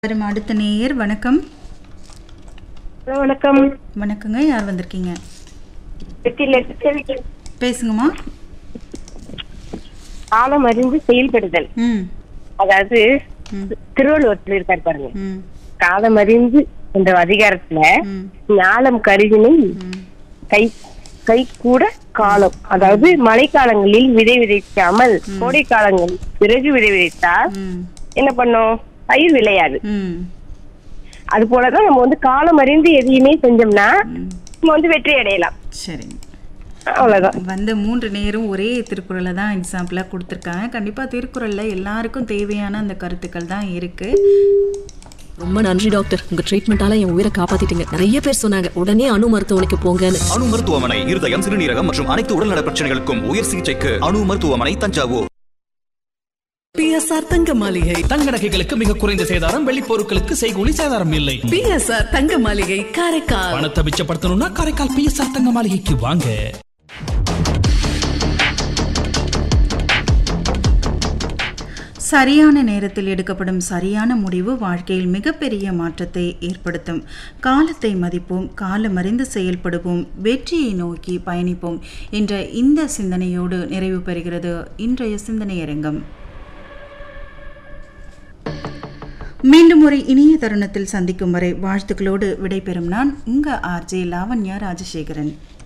வரும் அடுத்த நேயர் வணக்கம் ஹலோ வணக்கம் வணக்கங்க யார் வந்திருக்கீங்க வெற்றில பேசுங்கம்மா காலம் அறிந்து செயல்படுதல் ம் அதாவது ம் திருவள்ளுவர் சொல்லியிருக்காரு பாருங்க ம் காலம் அறிந்து என்ற அதிகாரத்துல ம் ஞானம் கருவினை ம் கை கை கூட காலம் அதாவது மழைக்காலங்களில் விதை விதைக்காமல் கோடை காலங்களில் பிறகு விதை விதைத்தால் ம் என்ன பண்ணும் பயிர் விளையாது ம் அது போலதான் நம்ம வந்து காலம் அறிந்து எதையுமே செஞ்சோம்னா ம் நம்ம வந்து வெற்றி அடையலாம் சரிங்க அவ்வளவுதான் வந்த மூன்று நேரும் ஒரே திருக்குறளை தான் எக்ஸாம்பிளாக கொடுத்துருக்காங்க கண்டிப்பாக திருக்குறளில் எல்லாருக்கும் தேவையான அந்த கருத்துக்கள் தான் இருக்குது ரொம்ப நன்றி டாக்டர் உங்க ட்ரீட்மெண்டால என் உயிரை காப்பாத்திட்டீங்க நிறைய பேர் சொன்னாங்க உடனே அணு மருத்துவமனைக்கு போங்கன்னு அணு மருத்துவமனை இருதயம் சிறுநீரகம் மற்றும் அனைத்து உடல்நல பிரச்சனைகளுக்கும் உயர் சிகிச்சைக்கு அணு மருத்துவமனை தஞ்சாவூர் பிஎஸ்ஆர் தங்க மாளிகை தங்க நகைகளுக்கு மிக குறைந்த சேதாரம் வெள்ளி பொருட்களுக்கு செய்கூலி சேதாரம் இல்லை பிஎஸ்ஆர் தங்க மாளிகை காரைக்கால் பணத்தை மிச்சப்படுத்தணும்னா காரைக்கால் பிஎஸ்ஆர் தங்க மாளிகைக்கு வாங்க சரியான நேரத்தில் எடுக்கப்படும் சரியான முடிவு வாழ்க்கையில் மிகப்பெரிய மாற்றத்தை ஏற்படுத்தும் காலத்தை மதிப்போம் காலமறிந்து செயல்படுவோம் வெற்றியை நோக்கி பயணிப்போம் என்ற இந்த சிந்தனையோடு நிறைவு பெறுகிறது இன்றைய சிந்தனையரங்கம் மீண்டும் ஒரு இனிய தருணத்தில் சந்திக்கும் வரை வாழ்த்துக்களோடு விடைபெறும் நான் உங்க ஆர்ஜே லாவண்யா ராஜசேகரன்